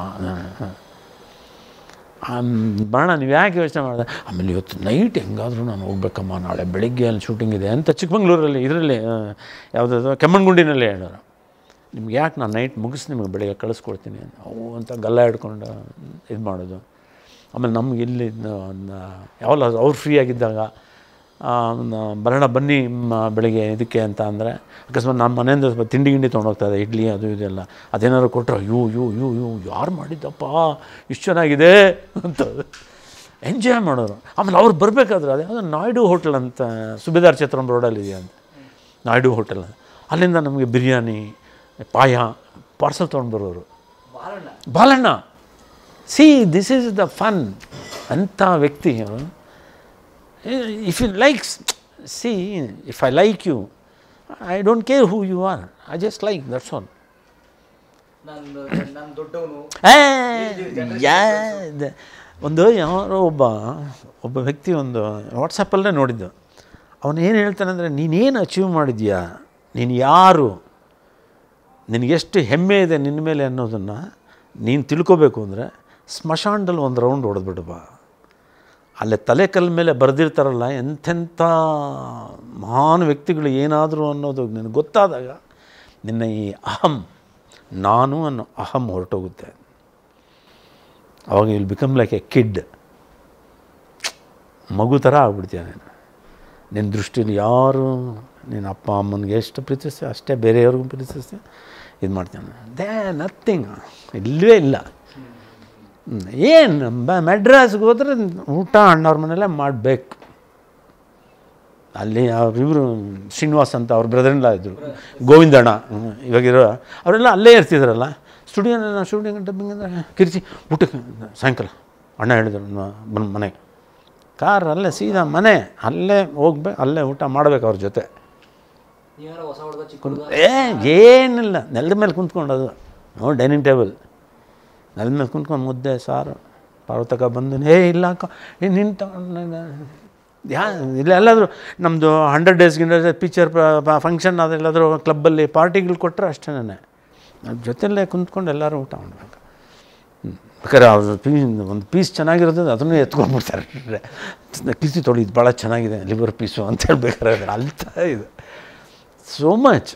ಬಾಣ ನೀವು ಯಾಕೆ ಯೋಚನೆ ಮಾಡಿದೆ ಆಮೇಲೆ ಇವತ್ತು ನೈಟ್ ಹೆಂಗಾದರೂ ನಾನು ಹೋಗ್ಬೇಕಮ್ಮ ನಾಳೆ ಬೆಳಿಗ್ಗೆ ಅಲ್ಲಿ ಶೂಟಿಂಗ್ ಇದೆ ಅಂತ ಚಿಕ್ಕಮಂಗ್ಳೂರಲ್ಲಿ ಇದರಲ್ಲಿ ಯಾವುದಾದ್ರು ಕೆಮ್ಮಣ್ಣಗುಂಡಿನಲ್ಲಿ ಹೇಳೋರು ನಿಮ್ಗೆ ಯಾಕೆ ನಾನು ನೈಟ್ ಮುಗಿಸಿ ನಿಮಗೆ ಬೆಳಿಗ್ಗೆ ಕಳಿಸ್ಕೊಡ್ತೀನಿ ಅಂತ ಅವು ಅಂತ ಗಲ್ಲ ಹಿಡ್ಕೊಂಡು ಇದು ಮಾಡೋದು ಆಮೇಲೆ ನಮ್ಗೆ ಇಲ್ಲಿ ಯಾವಲ್ಲ ಅವ್ರು ಫ್ರೀ ಆಗಿದ್ದಾಗ ಆ, ನ- ಬರೋಣ ಬನ್ನಿ ಮ ಬೆಳಿಗ್ಗೆ ಇದಕ್ಕೆ ಅಂತ ಅಂದರೆ ಅಕಸ್ಮಾತ್ ನಮ್ಮ ಮನೆಯಿಂದ ಸ್ವಲ್ಪ ತಿಂಡಿ ಗಿಂಡಿ ತೊಗೊಂಡೋಗ್ತಾಯಿದ್ದೆ ಇಡ್ಲಿ ಅದು ಇದೆಲ್ಲ ಅದೇನಾದ್ರು ಕೊಟ್ಟರೆ ಯೂ ಯೂ ಯೂ ಯೂ ಯಾರು ಮಾಡಿದ್ದಪ್ಪ ಇಷ್ಟು ಚೆನ್ನಾಗಿದೆ ಅಂತ ಎಂಜಾಯ್ ಮಾಡೋರು ಆಮೇಲೆ ಅವ್ರು ಬರಬೇಕಾದ್ರೆ ಅದು ಯಾವುದೋ ನಾಯ್ಡು ಹೋಟೆಲ್ ಅಂತ ಸುಬೇದಾರ್ ಛತ್ರಂ ರೋಡಲ್ಲಿ ಇದೆ ಅಂತ ನಾಯ್ಡು ಹೋಟೆಲ್ ಅಲ್ಲಿಂದ ನಮಗೆ ಬಿರಿಯಾನಿ ಪಾಯ ಪಾರ್ಸಲ್ ತೊಗೊಂಡು ಬರೋರು Balanna Balanna see this is the fun ಅಂಥ ವ್ಯಕ್ತಿ if you likes see if I like you I don't care who you are I just like that's all ನಂದು ನಾನು ದೊಡ್ಡವನು ಒಂದು ಯಾರೋ ಒಬ್ಬ ಒಬ್ಬ ವ್ಯಕ್ತಿ ಒಂದು ವಾಟ್ಸಪ್ಪಲ್ಲೇ ನೋಡಿದ್ದು ಅವನು ಏನು ಹೇಳ್ತಾನೆ ಅಂದರೆ ನೀನೇನು ಅಚೀವ್ ಮಾಡಿದ್ಯಾ ನೀನು ಯಾರು ನಿನಗೆಷ್ಟು ಹೆಮ್ಮೆ ಇದೆ ನಿನ್ನ ಮೇಲೆ ಅನ್ನೋದನ್ನು ನೀನು ತಿಳ್ಕೊಬೇಕು ಅಂದರೆ ಸ್ಮಶಾನದಲ್ಲಿ ಒಂದು ರೌಂಡ್ ಹೊಡೆದ್ಬಿಡು ಬಾ ಅಲ್ಲೇ ತಲೆ ಕಲ್ಲ ಮೇಲೆ ಬರೆದಿರ್ತಾರಲ್ಲ ಎಂಥೆಂಥ ಮಹಾನ್ ವ್ಯಕ್ತಿಗಳು ಏನಾದರೂ ಅನ್ನೋದು ನಿನಗೆ ಗೊತ್ತಾದಾಗ ನಿನ್ನ ಈ ಅಹಂ ನಾನು ಅನ್ನೋ ಅಹಂ ಹೊರಟೋಗುತ್ತೆ ಅವಾಗ ಇಲ್ಲಿ ಬಿಕಮ್ ಲೈಕ್ ಎ ಕಿಡ್ ಮಗು ಥರ ಆಗ್ಬಿಡ್ತೀಯ ನೀನು ನಿನ್ನ ದೃಷ್ಟಿಲಿ ಯಾರು ನಿನ್ನ ಅಪ್ಪ ಅಮ್ಮನಿಗೆ ಎಷ್ಟು ಪ್ರೀತಿಸ್ತೀಯ ಅಷ್ಟೇ ಬೇರೆಯವ್ರಿಗೂ ಪ್ರೀತಿಸ್ತೀಯ ಇದು ಮಾಡ್ತಾನೆ ದೇ ನಥಿಂಗ್ ಇಲ್ಲವೇ ಇಲ್ಲ ಏನು ಮೆಡ್ರಾಸ್ಗೆ ಹೋದ್ರೆ ಊಟ ಅಣ್ಣವ್ರ ಮನೆಯಲ್ಲೇ ಮಾಡಬೇಕು ಅಲ್ಲಿ ಅವರಿಬ್ಬರು ಶ್ರೀನಿವಾಸ್ ಅಂತ ಅವ್ರ ಬ್ರದರ್ಲ್ಲ ಇದ್ದರು ಗೋವಿಂದಣ್ಣ ಹ್ಮ್, ಇವಾಗಿರೋ ಅವರೆಲ್ಲ ಅಲ್ಲೇ ಇರ್ತಿದ್ರಲ್ಲ ಸ್ಟುಡಿಯೋನ ಶೂಟಿಂಗ್ ಡಬ್ಬಿಂಗ್ ಅಂದರೆ ಕಿರ್ಚಿ ಊಟಕ್ಕೆ ಸಾಯಂಕಾಲ ಅಣ್ಣ ಹೇಳಿದ್ರು ನ- ಬಂದು ಮನೆಗೆ ಕಾರ್ ಅಲ್ಲೇ ಸೀದಾ ಮನೆ ಅಲ್ಲೇ ಹೋಗ್ಬೇಕು ಅಲ್ಲೇ ಊಟ ಮಾಡ್ಬೇಕು ಅವ್ರ ಜೊತೆ ನೀವೇನೋ ಹೊಸ ಹುಡುಗ ಚಿಕ್ಕ ಹುಡುಗ ಏ ಏನಿಲ್ಲ ನೆಲದ ಮೇಲೆ ಕುಂತ್ಕೊಂಡದು ನೋ ಡೈನಿಂಗ್ ಟೇಬಲ್ ನೆಲದ ಮೇಲೆ ಕುಂತ್ಕೊಂಡು ಮುದ್ದೆ ಸಾರು ಪಾರ್ವತಕ ಬಂದು ಹೇ ಇಲ್ಲ ಅಕ್ಕ ಏ ನಿನ್ನ ತಗೊಂಡು ಯಾ ಇಲ್ಲ ಎಲ್ಲಾದರೂ ನಮ್ಮದು ಹಂಡ್ರೆಡ್ ಡೇಸ್ ಗಿಂಡ್ರೆಡ್ ಪಿಕ್ಚರ್ ಫಂಕ್ಷನ್ ಅದೆಲ್ಲಾದರೂ ಕ್ಲಬ್ಬಲ್ಲಿ ಪಾರ್ಟಿಗಳು ಕೊಟ್ಟರೆ ಅಷ್ಟೇ ಅದ್ರ ಜೊತೆಯಲ್ಲೇ ಕುಂತ್ಕೊಂಡು ಎಲ್ಲರೂ ಊಟ ಮಾಡಬೇಕು ಬೇಕಾದ್ರೆ ಅವ್ರ ಪೀ ಒಂದು ಪೀಸ್ ಚೆನ್ನಾಗಿರೋದು ಅದನ್ನು ಎತ್ಕೊಂಡ್ಬಿಡ್ತಾರೆ ಕಿಸಿ ತೊಳಿ ಇದು ಭಾಳ ಚೆನ್ನಾಗಿದೆ ಲಿವರ್ ಪೀಸು ಅಂತ ಹೇಳ್ಬೇಕಾದ್ರೆ ಅಲ್ತ ಇದು ಸೋ ಮಚ್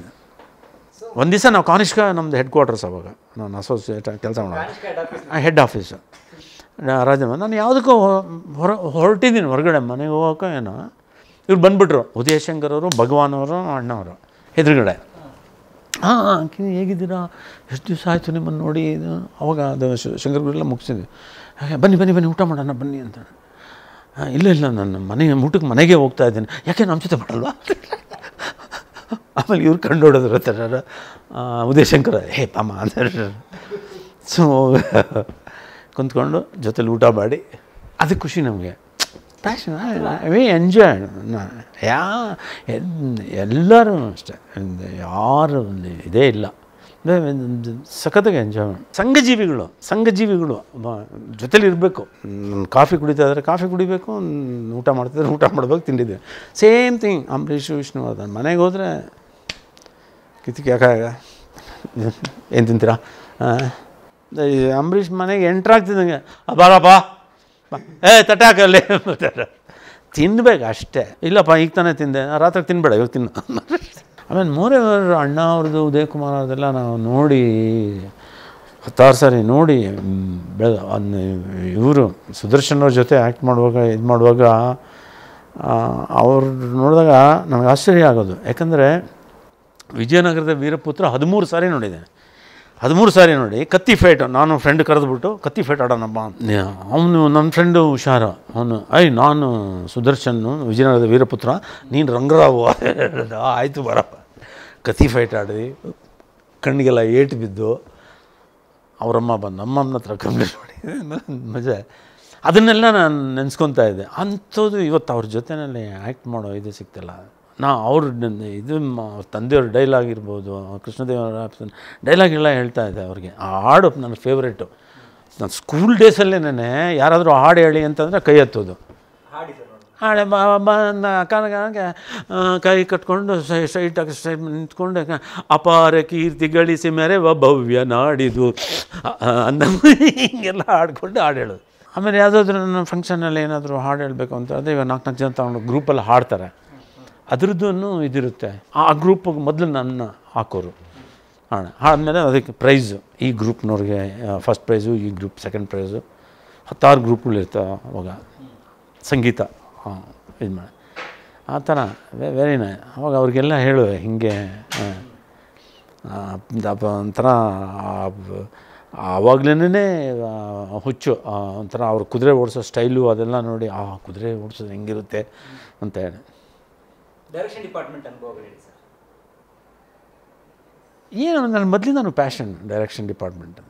ಒಂದು ದಿವಸ ನಾವು ಕಾನಿಷ್ಕ ನಮ್ಮದು ಹೆಡ್ ಕ್ವಾರ್ಟರ್ಸ್ ಅವಾಗ ನಾನು ಅಸೋಸಿಯೇಟ್ ಕೆಲಸ ಮಾಡೋದು ಹೆಡ್ ಆಫೀಸು ರಾಜ ನಾನು ಯಾವುದಕ್ಕೂ ಹೊರ ಹೊರಟಿದ್ದೀನಿ ಹೊರಗಡೆ ಮನೆಗೆ ಹೋಗೋಕೆ ಏನೋ ಇವ್ರು ಬಂದುಬಿಟ್ರು ಉದಯಶಂಕರ್ ಅವರು ಭಗವಾನ್ ಅವರು ಅಣ್ಣವರು ಎದುರುಗಡೆ ಹಾಂ ಹಾಂ ಹೇಗಿದ್ದೀರಾ ಎಷ್ಟು ದಿವಸ ಆಯಿತು ನಿಮ್ಮನ್ನು ನೋಡಿ ಇದು ಅವಾಗ ಅದು ಶ- ಶಂಕರಗುಡಿಯೆಲ್ಲ ಮುಗಿಸಿದ್ವಿ ಹಾಗೆ ಬನ್ನಿ ಬನ್ನಿ ಬನ್ನಿ ಊಟ ಮಾಡೋಣ ಬನ್ನಿ ಅಂತ "ಆ, ಇಲ್ಲ ಇಲ್ಲ ನಾನು ಮನೆ ಊಟಕ್ಕೆ ಮನೆಗೆ ಹೋಗ್ತಾ ಇದ್ದೀನಿ ಯಾಕೆ ನಮ್ಮ ಜೊತೆ ಮಾಡಲ್ವಾ ಆಮೇಲೆ ಇವ್ರು ಕಂಡು ಹೊಡೆದ್ರು ಥರ ಉದಯಶಂಕರ ಹೇ ಪಾಮ ಅಂತ ಸೊ ಕುಂತ್ಕೊಂಡು ಜೊತೆಲಿ ಊಟ ಮಾಡಿ ಅದು ಖುಷಿ ನಮಗೆ ಪ್ಯಾಷನ್ ವಿ ಎಂಜಾಯ್ ಯಾ ಎಲ್- ಎಲ್ಲರೂ ಅಷ್ಟೇ ಒಂದು ಯಾರು ಒಂದು ಇದೇ ಇಲ್ಲ ಒಂದು ಸಖತ್ತಾಗಿ ಎಂಜಾಯ್ ಮಾಡಿ ಸಂಘಜೀವಿಗಳು ಸಂಘಜೀವಿಗಳು ಮ- ಜೊತೆಲಿ ಇರಬೇಕು ಕಾಫಿ ಕುಡಿತಾ ಇದ್ದಾರೆ ಕಾಫಿ ಕುಡಿಬೇಕು ಒಂದು ಊಟ ಮಾಡ್ತಿದ್ರೆ ಊಟ ಮಾಡ್ಬೇಕು ತಿಂಡಿದ್ದೆ ಸೇಮ್ ಥಿಂಗ್ ಅಂಬರೀಷ್ ವಿಷ್ಣುವರ್ಧನ್ ಮನೆಗೆ ಹೋದರೆ ಕಿತಿಕ್ ಯಾಕಾಗ ಏನು ತಿಂತೀರಾ ಹಾಂ ಈ ಅಂಬರೀಷ್ ಮನೆಗೆ ಎಂಟ್ರಾಗ್ತಿದ್ದಂಗೆ "ಆ, ಬಾರಪ್ಪ ಬಾ. ಏ ತಟ್ಟೆ ಹಾಕಲ್ಲಿ ತಿನ್ಬೇಕು ಅಷ್ಟೇ ಇಲ್ಲಪ್ಪ ಈಗ ತಾನೇ ತಿಂದೆ ಆ, ರಾತ್ರಿ ತಿನ್ಬೇಡ ಇವಾಗ ತಿನ್ನು ಆಮೇಲೆ ಮೋರೆಯವರು ಅಣ್ಣ ಅವ್ರದ್ದು ಉದಯ್ ಕುಮಾರ್ ಅವ್ರದ್ದೆಲ್ಲ ನಾವು ನೋಡಿ ಹತ್ತಾರು ಸಾರಿ ನೋಡಿ ಬೆಳೆ ಇವರು ಸುದರ್ಶನ್ ಅವ್ರ ಜೊತೆ ಆ್ಯಕ್ಟ್ ಮಾಡುವಾಗ ಇದು ಮಾಡುವಾಗ ಅವ್ರು ನೋಡಿದಾಗ ನನಗೆ ಆಶ್ಚರ್ಯ ಆಗೋದು ಯಾಕಂದರೆ ವಿಜಯನಗರದ ವೀರಪುತ್ರ ಹದಿಮೂರು ಸಾರಿ ನೋಡಿದ್ದೇನೆ ಹದಿಮೂರು ಸಾರಿ ನೋಡಿ ಕತ್ತಿ ಫೈಟ್ ನಾನು ಫ್ರೆಂಡ್ ಕರೆದ್ಬಿಟ್ಟು ಕತ್ತಿ ಫೈಟ್ ಆಡೋಣಪ್ಪ ಅವನು ನನ್ನ ಫ್ರೆಂಡು ಹುಷಾರ ಅವನು ಐ ನಾನು ಸುದರ್ಶನ್ನು ವಿಜಯನಗರದ ವೀರಪುತ್ರ ನೀನು ರಂಗರಾವು ಆಯಿತು ಬರಪ್ಪ ಕತ್ತಿ ಫೈಟ್ ಆಡಿದ್ವಿ ಕಣ್ಣಿಗೆಲ್ಲ ಏಟು ಬಿದ್ದು ಅವರಮ್ಮ ಬಂದು ನಮ್ಮಮ್ಮನ ಹತ್ರ ಕಂಪ್ಲೇಂಟ್ ಮಾಡಿ ಮಜಾ ಅದನ್ನೆಲ್ಲ ನಾನು ನೆನೆಸ್ಕೊತಾ ಇದ್ದೆ ಅಂಥದ್ದು ಇವತ್ತು ಅವ್ರ ಜೊತೆಯಲ್ಲಿ ಆ್ಯಕ್ಟ್ ಮಾಡೋ ಇದು ಸಿಗ್ತಿಲ್ಲ ನಾ ಅವ್ರ ಇದು ಮ- ತಂದೆಯವ್ರ ಡೈಲಾಗ್ ಇರ್ಬೋದು ಕೃಷ್ಣದೇವರ ಡೈಲಾಗ್ ಎಲ್ಲ ಹೇಳ್ತಾ ಇದ್ದೆ ಅವ್ರಿಗೆ ಆ ಹಾಡು ನನ್ನ ಫೇವ್ರೇಟು ನಾನು ಸ್ಕೂಲ್ ಡೇಸಲ್ಲೇನೆ ಯಾರಾದರೂ ಹಾಡು ಹೇಳಿ ಅಂತಂದರೆ ಕೈ ಎತ್ತೋದು ಹಾಡಿ ಸರ್ ನೋಡಿ ಹಾಳೆ ಬ ಬಂದ ಕನಗೆ ಕೈ ಕಟ್ಕೊಂಡು ಸ್ಟ್ರೈಟಾಗಿ ಸ್ಟ್ರೈಟ್ ನಿಂತ್ಕೊಂಡು ಕ- ಅಪಾರ ಕೀರ್ತಿ ಗಳಿಸಿ ಮೇರೆ ಭವ್ಯ ನಾಡಿದು ಅ- ಅ- ಅಂದ ಹಿಂಗೆಲ್ಲ ಹಾಡ್ಕೊಂಡು ಹಾಡು ಹೇಳೋದು ಆಮೇಲೆ ಯಾವುದಾದ್ರೂ ನನ್ನ ಫಂಕ್ಷನಲ್ಲಿ ಏನಾದರೂ ಹಾಡು ಹೇಳಬೇಕು ಅಂತ ಅದೇ ಇವಾಗ ನಾಲ್ಕು ನಾಲ್ಕು ಜನ ತಗೊಂಡು ಗ್ರೂಪಲ್ಲಿ ಹಾಡ್ತಾರೆ ಅದ್ರದ್ದು ಇದಿರುತ್ತೆ ಆ ಗ್ರೂಪಿಗೆ ಮೊದಲು ನನ್ನ ಹಾಕೋರು ಹಾಡು ಆದಮೇಲೆ ಅದಕ್ಕೆ ಪ್ರೈಝು ಈ ಗ್ರೂಪ್ನವ್ರಿಗೆ ಫಸ್ಟ್ ಪ್ರೈಝು ಈ ಗ್ರೂಪ್ ಸೆಕೆಂಡ್ ಪ್ರೈಝು ಹತ್ತಾರು ಗ್ರೂಪ್ಗಳು ಇರ್ತಾವೆ ಅವಾಗ ಸಂಗೀತ ಹಾಂ ಇದು ಮಾಡಿ ಆ ಥರ ವೆರಿ ನೈ ಅವಾಗ ಅವ್ರಿಗೆಲ್ಲ ಹೇಳು ಹೀಗೆ ಆ, ದಪ ಒಂಥರ ಆವಾಗಲೇ ಹುಚ್ಚು ಆ, ಒಂಥರ ಅವ್ರು ಕುದುರೆ ಓಡಿಸೋ ಸ್ಟೈಲು ಅದೆಲ್ಲ ನೋಡಿ ಆ ಕುದುರೆ ಓಡಿಸೋದು ಹೆಂಗಿರುತ್ತೆ ಅಂತ ಹೇಳಿ ಡೈರೆಕ್ಷನ್ ಡಿಪಾರ್ಟ್ಮೆಂಟ್ ಅನುಭವಗಳು ಹೇಳಿ ಸರ್ ಏನು ನನ್ನ ಮೊದಲಿಂದ ನಾನು ಪ್ಯಾಷನ್ ಡೈರೆಕ್ಷನ್ ಡಿಪಾರ್ಟ್ಮೆಂಟ್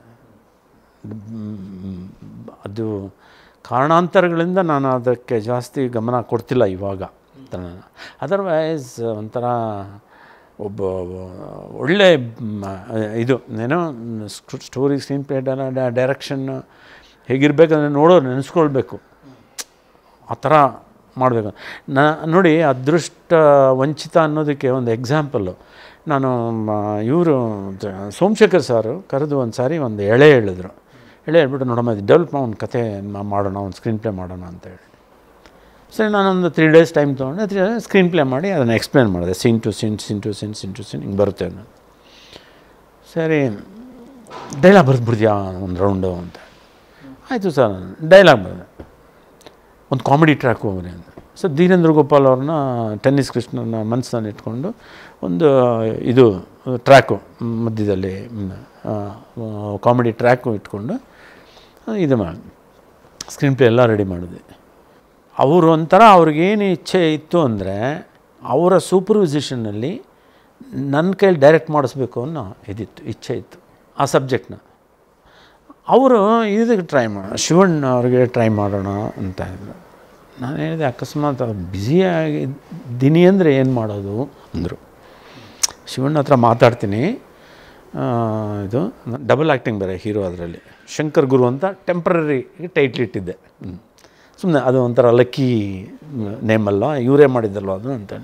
ಅದು ಕಾರಣಾಂತರಗಳಿಂದ ನಾನು ಅದಕ್ಕೆ ಜಾಸ್ತಿ ಗಮನ ಕೊಡ್ತಿಲ್ಲ ಇವಾಗ ಅದರ್ವೈಸ್ ಒಂಥರ ಒಬ್ಬ ಒಳ್ಳೆ ಮ್, ಇದು ಏನೋ ಸ್ಟೋರಿ ಸ್ಕ್ರೀನ್ ಪ್ಲೇ ಡೈರೆಕ್ಷನ್ ಹೇಗಿರ್ಬೇಕಂದ್ರೆ ನೋಡೋರು ನೆನೆಸ್ಕೊಳ್ಬೇಕು ಆ ಥರ ಮಾಡಬೇಕು ನಾ ನೋಡಿ ಅದೃಷ್ಟ ವಂಚಿತ ಅನ್ನೋದಕ್ಕೆ ಒಂದು ಎಕ್ಸಾಂಪಲ್ಲು ನಾನು ಇವರು ಸೋಮಶೇಖರ್ ಸಾರು ಕರೆದು ಒಂದು ಸಾರಿ ಒಂದು ಎಳೆ ಹೇಳಿದ್ರು ಎಳೆ ಹೇಳ್ಬಿಟ್ಟು ನೋಡಮ್ಮ ಇದು ಡೆವಲಪ್ ಒಂದು ಕತೆ ಮಾ- ಮಾಡೋಣ ಒಂದು ಸ್ಕ್ರೀನ್ ಪ್ಲೇ ಮಾಡೋಣ ಅಂತೇಳಿ ಸರಿ ನಾನೊಂದು ತ್ರೀ ಡೇಸ್ ಟೈಮ್ ತೊಗೊಂಡೆ ತ್ರೀ ಸ್ಕ್ರೀನ್ ಪ್ಲೇ ಮಾಡಿ ಅದನ್ನು ಎಕ್ಸ್ಪ್ಲೇನ್ ಮಾಡಿದೆ scene to scene scene to scene scene to scene ಹಿಂಗೆ ಬರುತ್ತೆ ನಾನು ಸರಿ ಡೈಲಾಗ್ ಬರೆದ್ಬಿಡ್ತೀಯಾ ಒಂದು ರೌಂಡು ಅಂತ ಆಯಿತು ಸರ್ ಡೈಲಾಗ್ ಬರೆದೆ ಒಂದು ಕಾಮಿಡಿ ಟ್ರ್ಯಾಕ್ ಹೋಗ್ರಿ ಅಂತ ಸೊ ಧೀರೇಂದ್ರ ಗೋಪಾಲ್ ಅವ್ರನ್ನ ಟೆನ್ನಿಸ್ ಕೃಷ್ಣನ ಮನಸ್ಸನ್ನು ಇಟ್ಕೊಂಡು ಒಂದು ಇದು ಟ್ರ್ಯಾಕು ಮಧ್ಯದಲ್ಲಿ ಕಾಮಿಡಿ ಟ್ರ್ಯಾಕು ಇಟ್ಕೊಂಡು ಇದು ಮಾಡಿ ಸ್ಕ್ರೀನ್ ಪ್ಲೇ ಎಲ್ಲ ರೆಡಿ ಮಾಡಿದೆ ಅವರು ಒಂಥರ ಅವ್ರಿಗೇನು ಇಚ್ಛೆ ಇತ್ತು ಅಂದರೆ ಅವರ ಸೂಪರ್ವಿಸಿಷನ್ನಲ್ಲಿ ನನ್ನ ಕೈಲಿ ಡೈರೆಕ್ಟ್ ಮಾಡಿಸ್ಬೇಕು ಅನ್ನೋ ಇದಿತ್ತು ಇಚ್ಛೆ ಇತ್ತು ಆ ಸಬ್ಜೆಕ್ಟ್ನ ಅವರು ಇದಕ್ಕೆ ಟ್ರೈ ಮಾಡೋಣ ಶಿವಣ್ಣ ಅವ್ರಿಗೆ ಟ್ರೈ ಮಾಡೋಣ ಅಂತ ಇದ್ರು ನಾನು ಹೇಳಿದೆ ಅಕಸ್ಮಾತ್ ಬ್ಯುಸಿಯಾಗಿ ದಿನಿ ಅಂದರೆ ಏನು ಮಾಡೋದು ಅಂದರು ಶಿವಣ್ಣ ಹತ್ರ ಮಾತಾಡ್ತೀನಿ ಆ, ಇದು ಡಬಲ್ ಆ್ಯಕ್ಟಿಂಗ್ ಬೇರೆ ಹೀರೋ ಅದರಲ್ಲಿ ಶಂಕರ್ ಗುರು ಅಂತ ಟೆಂಪ್ರರಿ ಟೈಟ್ಲ್ ಇಟ್ಟಿದ್ದೆ ಸುಮ್ಮನೆ ಅದು ಒಂಥರ ಲಕ್ಕಿ ನೇಮಲ್ಲ ಇವರೇ ಮಾಡಿದ್ದಲ್ವ ಅದು ಅಂತಾನೆ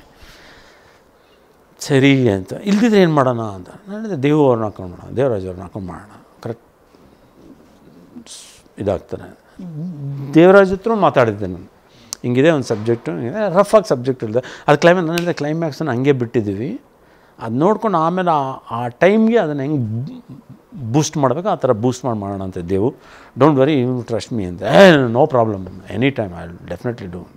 ಸರಿ ಅಂತ ಇಲ್ದಿದ್ರೆ ಏನು ಮಾಡೋಣ ಅಂತ ನಾನು ಹೇಳಿದೆ ದೇವು ಅವ್ರನ್ನ ಹಾಕೊಂಡು ಮಾಡೋಣ ದೇವರಾಜ್ ಅವ್ರನ್ನ ಹಾಕೊಂಡು ಮಾಡೋಣ ಕರೆಕ್ಟ್ ಇದಾಗ್ತಾನೆ ದೇವರಾಜ್ ಹತ್ರ ಮಾತಾಡಿದ್ದೆ ನಾನು ಹಿಂಗಿದೆ ಒಂದು ಸಬ್ಜೆಕ್ಟು ರಫ್ ಆಗಿ ಸಬ್ಜೆಕ್ಟ್ ಇಲ್ಲದೆ ಅದು ಕ್ಲೈಮ್ಯಾಕ್ಸ್ ನನ್ನ ಕ್ಲೈಮ್ಯಾಕ್ಸನ್ನು ಹಂಗೆ ಬಿಟ್ಟಿದ್ದೀವಿ ಅದು ನೋಡ್ಕೊಂಡು ಆಮೇಲೆ ಆ- ಆ ಟೈಮ್ಗೆ ಅದನ್ನು ಹೆಂಗೆ ಬೂಸ್ಟ್ ಮಾಡಬೇಕು ಆ ಥರ ಬೂಸ್ಟ್ ಮಾಡಿ ಮಾಡೋಣ ಅಂತ Devu don't worry you trust me ಅಂತ ಏ no problem any time I definitely do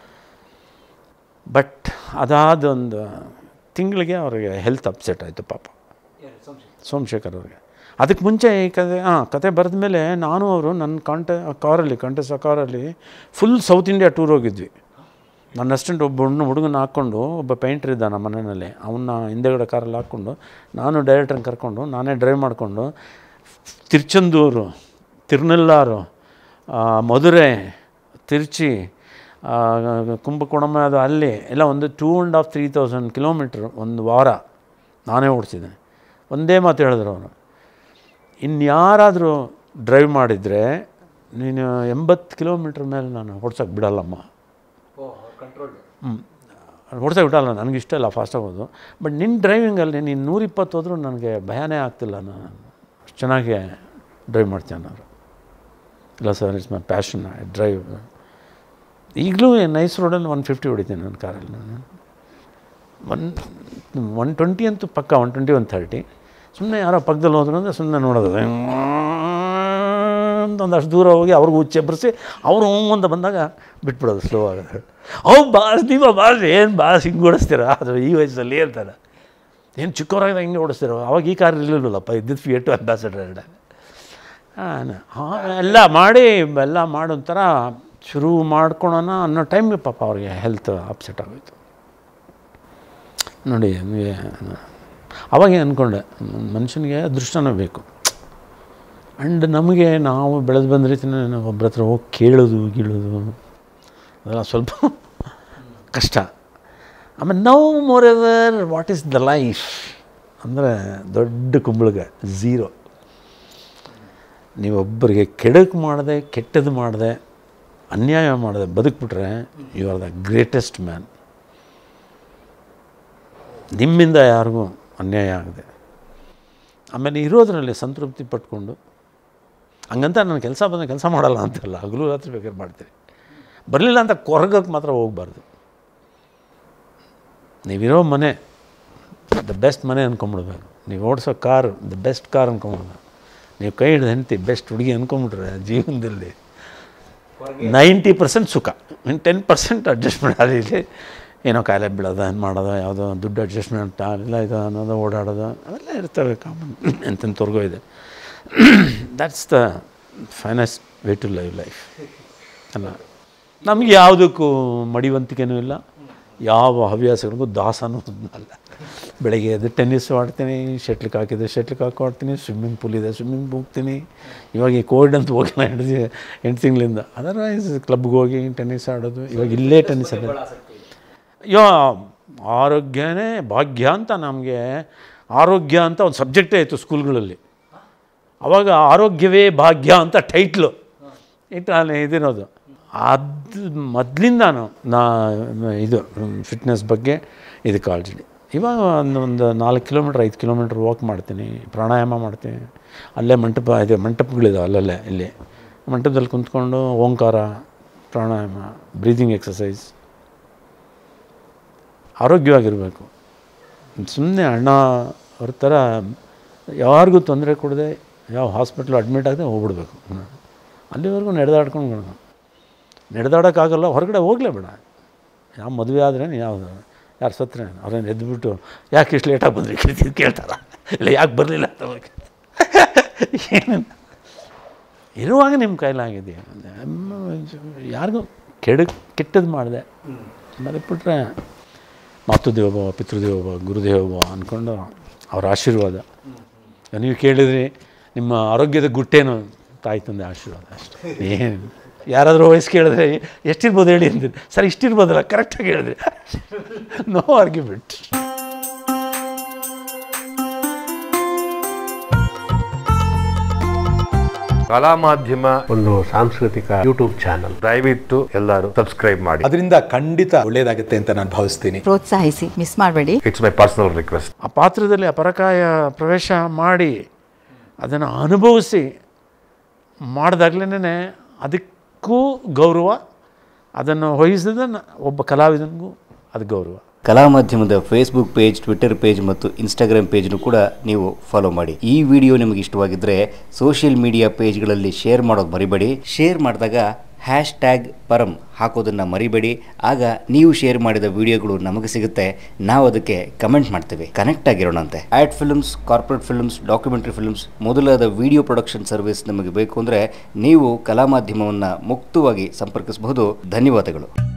but ಅದಾದ ಒಂದು ತಿಂಗಳಿಗೆ ಅವ್ರಿಗೆ ಹೆಲ್ತ್ ಅಪ್ಸೆಟ್ ಆಯಿತು ಪಾಪ ಯಾರು ಸೋಮಶೇಖರ್ ಸೋಮಶೇಖರ್ ಅವ್ರಿಗೆ ಅದಕ್ಕೆ ಮುಂಚೆ ಈ ಕತೆ ಹಾಂ ಕತೆ ಬರೆದ ಮೇಲೆ ನಾನು ಅವರು ನನ್ನ ಕಾಂಟೆ ಕಾರಲ್ಲಿ ಕಂಟೆಸ ಕಾರಲ್ಲಿ ಫುಲ್ ಸೌತ್ ಇಂಡಿಯಾ ಟೂರ್ ಹೋಗಿದ್ವಿ ನನ್ನ ಅಸ್ಟೆಂಟ್ ಒಬ್ಬ ಹುಡುಗ ಹುಡುಗನ ಹಾಕ್ಕೊಂಡು ಒಬ್ಬ ಪೇಂಟ್ರ್ ಇದ್ದ ನಮ್ಮ ಮನೆಯಲ್ಲಿ ಅವನ್ನ ಹಿಂದೆಗಡೆ ಕಾರಲ್ಲಿ ಹಾಕ್ಕೊಂಡು ನಾನು ಡೈರೆಕ್ಟ್ರನ್ನ ಕರ್ಕೊಂಡು ನಾನೇ ಡ್ರೈವ್ ಮಾಡಿಕೊಂಡು ತಿರುಚಂದೂರು ತಿರುನೆಲ್ಲಾರು ಆ, ಮಧುರೆ ತಿರುಚಿ ಆ, ಕುಂಭಕೋಣಮ ಅದು ಅಲ್ಲಿ ಎಲ್ಲ ಒಂದು two and half three thousand kilometre ಒಂದು ವಾರ ನಾನೇ ಓಡಿಸಿದ್ದೇನೆ ಒಂದೇ ಮಾತು ಹೇಳಿದ್ರು ಅವನು ಇನ್ಯಾರಾದರೂ ಡ್ರೈವ್ ಮಾಡಿದರೆ ನೀನು ಎಂಬತ್ತು ಕಿಲೋಮೀಟ್ರ್ ಮೇಲೆ ನಾನು ಓಡ್ಸೋಕ್ಕೆ ಬಿಡಲ್ಲಮ್ಮ ಓ ಅವ್ರ ಕಂಟ್ರೋಲ್ ಹ್ಞೂ ಓಡ್ಸೋಕೆ ಬಿಡಲ್ಲ ನನಗೆ ಇಷ್ಟ ಇಲ್ಲ ಫಾಸ್ಟ್ ಆಗೋದು ಬಟ್ ನಿನ್ನ ಡ್ರೈವಿಂಗಲ್ಲಿ ನೀನು ನೂರಿಪ್ಪತ್ತು ಹೋದ್ರೂ ನನಗೆ ಭಯನೇ ಆಗ್ತಿಲ್ಲ ನಾನು ಅಷ್ಟು ಚೆನ್ನಾಗಿ ಡ್ರೈವ್ ಮಾಡ್ತೇನೆ ನಾನು ಇಲ್ಲ sir it's my passion I drive ಈಗಲೂ ನೈಸ್ ರೋಡಲ್ಲಿ ಒನ್ ಫಿಫ್ಟಿ ಹೊಡಿತೀನಿ ನನ್ನ ಕಾರಲ್ಲಿ ನಾನು ಒನ್ ಒನ್ ಟ್ವೆಂಟಿ ಅಂತೂ ಪಕ್ಕ ಒನ್ ಟ್ವೆಂಟಿ ಒನ್ ಥರ್ಟಿ ಸುಮ್ಮನೆ ಯಾರೋ ಪಕ್ಕದಲ್ಲಿ ಹೋದ್ರು ಅಂದರೆ ಸುಮ್ಮನೆ ನೋಡೋದು ಅಂತ ಒಂದಷ್ಟು ದೂರ ಹೋಗಿ ಅವ್ರಿಗೂ ಹುಚ್ಚೆಬ್ಬರಿಸಿ ಅವರು ಹ್ಞೂ ಅಂತ ಬಂದಾಗ ಬಿಟ್ಬಿಡೋದು ಸ್ಲೋ ಆಗೋದು ಅವು ಬಾಸ್ ನೀವು ಬಾಸ್ ಏನು ಬಾಸ್ ಹಿಂಗೆ ಓಡಿಸ್ತೀರ ಅದು ಈ ವಯಸ್ಸಲ್ಲಿ ಅಂತಾರೆ ಏನು ಚಿಕ್ಕವರಾಗ ಹಿಂಗೆ ಓಡಿಸ್ತೀರ ಅವಾಗ ಈ ಕಾರ್ ಇರಲಿಲ್ಲಪ್ಪ ಇದ್ದಿದ್ದು ಫಿಯೇಟು ಅಂಬಾಸಡರ್ ಎರಡು ಎಲ್ಲ ಮಾಡಿ ಎಲ್ಲ ಮಾಡೋ ಥರ ಶುರು ಮಾಡ್ಕೊಳೋಣ ಅನ್ನೋ ಟೈಮ್ಗೆ ಪಾಪ ಅವ್ರಿಗೆ ಹೆಲ್ತ್ ಅಪ್ಸೆಟ್ ಆಗೋಯ್ತು ನೋಡಿ ನಿಮಗೆ ಅವಾಗೇ ಅಂದ್ಕೊಂಡೆ ಮನುಷ್ಯನಿಗೆ ಅದೃಷ್ಟನೇ ಬೇಕು ಆ್ಯಂಡ್ ನಮಗೆ ನಾವು ಬೆಳೆದು ಬಂದ ರೀತಿನೇ ನಾವು ಒಬ್ಬರ ಹತ್ರ ಹೋಗಿ ಕೇಳೋದು ಗೀಳೋದು ಅದೆಲ್ಲ ಸ್ವಲ್ಪ ಕಷ್ಟ ಆಮೇಲೆ now moreover what is the life ಅಂದರೆ ದೊಡ್ಡ ಕುಂಬಳಗ ಝೀರೋ ನೀವೊಬ್ಬರಿಗೆ ಕೆಡಕು ಮಾಡದೆ ಕೆಟ್ಟದ್ದು ಮಾಡದೆ ಅನ್ಯಾಯ ಮಾಡದೆ ಬದುಕ್ಬಿಟ್ರೆ you are the greatest man ನಿಮ್ಮಿಂದ ಯಾರಿಗೂ ಅನ್ಯಾಯ ಆಗದೆ ಆಮೇಲೆ ಇರೋದರಲ್ಲಿ ಸಂತೃಪ್ತಿ ಪಟ್ಕೊಂಡು ಹಂಗಂತ ನಾನು ಕೆಲಸ ಬಂದ ಕೆಲಸ ಮಾಡಲ್ಲ ಅಂತಲ್ಲ ಹಗಲು ರಾತ್ರಿ ಬೇಕಾದ್ರೆ ಮಾಡ್ತೀನಿ ಬರಲಿಲ್ಲ ಅಂತ ಕೊರಗಕ್ಕೆ ಮಾತ್ರ ಹೋಗಬಾರ್ದು ನೀವಿರೋ ಮನೆ ದ ಬೆಸ್ಟ್ ಮನೆ ಅಂದ್ಕೊಂಬಿಡ್ಬೇಕು ನೀವು ಓಡಿಸೋ ಕಾರ್ ದ ಬೆಸ್ಟ್ ಕಾರ್ ಅಂದ್ಕೊಂಬಿಡ್ಬೇಕು ನೀವು ಕೈ ಹಿಡಿದು ಹೆಂಡ್ತಿ ಬೆಸ್ಟ್ ಹುಡುಗಿ ಅಂದ್ಕೊಂಬಿಟ್ರೆ ಜೀವನದಲ್ಲಿ ನೈಂಟಿ ಪರ್ಸೆಂಟ್ ಸುಖ ಇನ್ನು ಟೆನ್ ಪರ್ಸೆಂಟ್ ಅಡ್ಜಸ್ಟ್ಮೆಂಟ್ ಅಲ್ಲಿ ಏನೋ ಕಾಯಿಲೆ ಬೀಳೋದು ಏನು ಮಾಡೋದು ಯಾವುದೋ ದುಡ್ಡು ಅಡ್ಜಸ್ಟ್ಮೆಂಟ್ ಇಲ್ಲ ಇದು ಅನ್ನೋದು ಓಡಾಡೋದು ಅವೆಲ್ಲ ಇರ್ತವೆ ಕಾಮನ್ ಎಂತೆಂಥವ್ರಿಗೂ ಇದೆ that's the finest way to live life ಅಲ್ಲ ನಮಗೆ ಯಾವುದಕ್ಕೂ ಮಡಿವಂತಿಕೆನೂ ಇಲ್ಲ ಯಾವ ಹವ್ಯಾಸಗಳಿಗೂ ದಾಸನೂ ಅಲ್ಲ ಬೆಳಗ್ಗೆ ಎದ್ದು ಟೆನ್ನಿಸ್ ಆಡ್ತೀನಿ ಶಟ್ಲಿಕ್ ಹಾಕಿದ್ರೆ ಶಟ್ಲಿಕ್ ಹಾಕಿ ಆಡ್ತೀನಿ ಸ್ವಿಮ್ಮಿಂಗ್ ಪೂಲ್ ಇದೆ ಸ್ವಿಮ್ಮಿಂಗ್ ಹೋಗ್ತೀನಿ ಇವಾಗ ಈ ಕೋವಿಡ್ ಅಂತ ಹೋಗಿಲ್ಲ ಎಂಟು ದಿ- ಎಂಟು ತಿಂಗಳಿಂದ ಅದರ್ವೈಸ್ ಕ್ಲಬ್ಗೆ ಹೋಗಿ ಟೆನ್ನಿಸ್ ಆಡೋದು ಇವಾಗ ಇಲ್ಲೇ ಟೆನ್ನಿಸ್ ಆಡೋದು ಯೋ ಆರೋಗ್ಯನೇ ಭಾಗ್ಯ ಅಂತ ನಮಗೆ ಆರೋಗ್ಯ ಅಂತ ಒಂದು ಸಬ್ಜೆಕ್ಟೇ ಇತ್ತು ಸ್ಕೂಲ್ಗಳಲ್ಲಿ ಅವಾಗ ಆರೋಗ್ಯವೇ ಭಾಗ್ಯ ಅಂತ ಟೈಟ್ಲು ಇಟ್ಟು ಅಲ್ಲಿ ಇದಿರೋದು ಅದು ಮೊದಲಿಂದಾನು ನಾ ಇದು ಫಿಟ್ನೆಸ್ ಬಗ್ಗೆ ಇದು ಕಾಳಜಿ ಇವಾಗ ಒಂದು ಒಂದು ನಾಲ್ಕು ಕಿಲೋಮೀಟ್ರ್ ಐದು ಕಿಲೋಮೀಟ್ರ್ ವಾಕ್ ಮಾಡ್ತೀನಿ ಪ್ರಾಣಾಯಾಮ ಮಾಡ್ತೀನಿ ಅಲ್ಲೇ ಮಂಟಪ ಇದೆ ಮಂಟಪಗಳಿದಾವೆ ಅಲ್ಲಲ್ಲೇ ಇಲ್ಲಿ ಮಂಟಪದಲ್ಲಿ ಕುಂತ್ಕೊಂಡು ಓಂಕಾರ ಪ್ರಾಣಾಯಾಮ ಬ್ರೀದಿಂಗ್ ಎಕ್ಸಸೈಸ್ ಆರೋಗ್ಯವಾಗಿರಬೇಕು ಸುಮ್ಮನೆ ಅಣ್ಣ ಅವ್ರ ಥರ ಯಾರಿಗೂ ತೊಂದರೆ ಕೊಡದೆ ಯಾವ ಹಾಸ್ಪಿಟ್ಲು ಅಡ್ಮಿಟ್ ಆಗದೆ ಹೋಗ್ಬಿಡ್ಬೇಕು ಅಲ್ಲಿವರೆಗೂ ನಡೆದಾಡ್ಕೊಂಡು ಬರೋದು ನಡೆದಾಡೋಕ್ಕಾಗಲ್ಲ ಹೊರಗಡೆ ಹೋಗಲೇ ಬೇಡ ಯಾವ ಮದುವೆ ಆದ್ರೆ ಯಾವುದು ಯಾರು ಸತ್ರೆ ಅವ್ರೇನು ಎದ್ದುಬಿಟ್ಟು ಯಾಕೆ ಇಷ್ಟು ಲೇಟಾಗಿ ಬಂದ್ರಿ ಕೇಳ್ತಿದ್ದು ಕೇಳ್ತಾರ ಇಲ್ಲ ಯಾಕೆ ಬರಲಿಲ್ಲ ಅಂತ ಹೋಗಿ ಏನೇನು ಇರುವಾಗ ನಿಮ್ಮ ಕೈಲಾಗಿದೆ ಯಾರಿಗೂ ಕೆಡ ಕೆಟ್ಟದ್ದು ಮಾಡಿದೆ ಬಿಟ್ರೆ ಮಾತೃದೇವೋಭವ ಪಿತೃದೇವೋಭವ ಗುರುದೇವೋಭವ ಅಂದ್ಕೊಂಡು ಅವ್ರ ಆಶೀರ್ವಾದ ನೀವು ಕೇಳಿದ್ರಿ ನಿಮ್ಮ ಆರೋಗ್ಯದ ಗುಟ್ಟೇನು ತಾಯಿ ತಂದೆ ಆಶೀರ್ವಾದ ಅಷ್ಟೇ ಏನು ಯಾರಾದರೂ ವಯಸ್ಸು ಕೇಳಿದ್ರೆ ಎಷ್ಟಿರ್ಬೋದು ಹೇಳಿ ಅಂತೀನಿ ಸರ್ ಇಷ್ಟಿರ್ಬೋದಲ್ಲ ಕರೆಕ್ಟಾಗಿ ಹೇಳಿದ್ರಿ ನೋ ಆರ್ಗ್ಯುಮೆಂಟ್ ಕಲಾ ಮಾಧ್ಯಮ ಒಂದು ಸಾಂಸ್ಕೃತಿಕ ಯೂಟ್ಯೂಬ್ ಚಾನಲ್ ದಯವಿಟ್ಟು ಎಲ್ಲರೂ ಸಬ್ಸ್ಕ್ರೈಬ್ ಮಾಡಿ ಅದರಿಂದ ಖಂಡಿತ ಒಳ್ಳೆಯದಾಗುತ್ತೆ ಅಂತ ನಾನು ಭಾವಿಸ್ತೀನಿ ಪ್ರೋತ್ಸಾಹಿಸಿ ಮಿಸ್ ಮಾಡಬೇಡಿ ಇಟ್ಸ್ ಮೈ ಪರ್ಸನಲ್ ರಿಕ್ವೆಸ್ಟ್ ಆ ಪಾತ್ರದಲ್ಲಿ ಅಪರಕಾಯ ಪ್ರವೇಶ ಮಾಡಿ ಅದನ್ನು ಅನುಭವಿಸಿ ಮಾಡಿದಾಗ್ಲೇ ಅದಕ್ಕೂ ಗೌರವ ಅದನ್ನು ವಹಿಸಿದ ಒಬ್ಬ ಕಲಾವಿದನಿಗೂ ಅದು ಗೌರವ ಕಲಾ ಮಾಧ್ಯಮದ ಫೇಸ್ಬುಕ್ ಪೇಜ್ ಟ್ವಿಟರ್ ಪೇಜ್ ಮತ್ತು ಇನ್ಸ್ಟಾಗ್ರಾಮ್ ಪೇಜ್ನು ಕೂಡ ನೀವು ಫಾಲೋ ಮಾಡಿ ಈ ವಿಡಿಯೋ ನಿಮಗೆ ಇಷ್ಟವಾಗಿದ್ದರೆ ಸೋಷಿಯಲ್ ಮೀಡಿಯಾ ಪೇಜ್ಗಳಲ್ಲಿ ಶೇರ್ ಮಾಡೋದು ಮರಿಬೇಡಿ ಶೇರ್ ಮಾಡಿದಾಗ ಹ್ಯಾಶ್ ಟ್ಯಾಗ್ ಪರಂ ಹಾಕೋದನ್ನು ಮರಿಬೇಡಿ ಆಗ ನೀವು ಶೇರ್ ಮಾಡಿದ ವಿಡಿಯೋಗಳು ನಮಗೆ ಸಿಗುತ್ತೆ ನಾವು ಅದಕ್ಕೆ ಕಮೆಂಟ್ ಮಾಡ್ತೇವೆ ಕನೆಕ್ಟ್ ಆಗಿರೋಣಂತೆ ad films corporate films documentary films ಮೊದಲಾದ ವಿಡಿಯೋ ಪ್ರೊಡಕ್ಷನ್ ಸರ್ವಿಸ್ ನಮಗೆ ಬೇಕು ಅಂದರೆ ನೀವು ಕಲಾ ಮಾಧ್ಯಮವನ್ನು ಮುಕ್ತವಾಗಿ ಸಂಪರ್ಕಿಸಬಹುದು ಧನ್ಯವಾದಗಳು